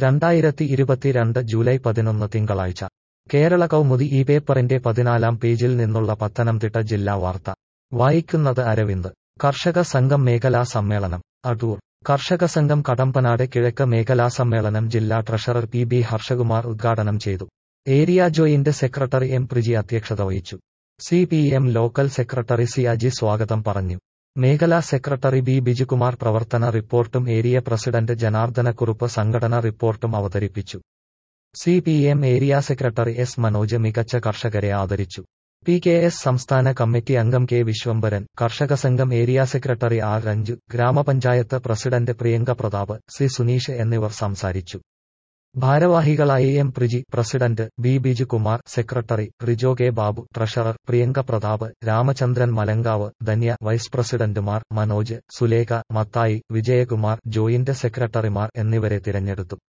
രണ്ടായിരത്തി ഇരുപത്തിരണ്ട് ജൂലൈ പതിനൊന്ന് തിങ്കളാഴ്ച കേരള കൗമുദി ഈ പേപ്പറിന്റെ പതിനാലാം പേജിൽ നിന്നുള്ള പത്തനംതിട്ട ജില്ലാ വാർത്ത വായിക്കുന്നത് അരവിന്ദ് കർഷക സംഘം മേഖലാ സമ്മേളനം അടൂർ കർഷക സംഘം കടമ്പനാട് കിഴക്ക് മേഖലാ സമ്മേളനം ജില്ലാ ട്രഷറർ പി ബി ഹർഷകുമാർ ഉദ്ഘാടനം ചെയ്തു area joint secretary M Priji അധ്യക്ഷത വഹിച്ചു C P M local secretary C Aji സ്വാഗതം പറഞ്ഞു മേഖലാ സെക്രട്ടറി ബി ബിജുകുമാർ പ്രവർത്തന റിപ്പോർട്ടും ഏരിയ പ്രസിഡന്റ് ജനാർദ്ദനക്കുറുപ്പ് സംഘടന റിപ്പോർട്ടും അവതരിപ്പിച്ചു C P M area secretary S Manoj മികച്ച കർഷകരെ ആദരിച്ചു പി കെ എസ് സംസ്ഥാന കമ്മിറ്റി അംഗം കെ വിശ്വംഭരൻ കർഷക സംഘം area secretary R Ranju grama panchayat president Priyanka Prathap C Suneesh എന്നിവർ സംസാരിച്ചു ഭാരവാഹികളായി M Priji president B Bijukumar secretary Rijo K Babu treasurer Priyanka Prathap Ramachandran Malankavu Dhanya vice പ്രസിഡന്റുമാർ മനോജ് സുലേഖ മത്തായി വിജയകുമാർ ജോയിന്റ് സെക്രട്ടറിമാർ എന്നിവരെ തിരഞ്ഞെടുത്തു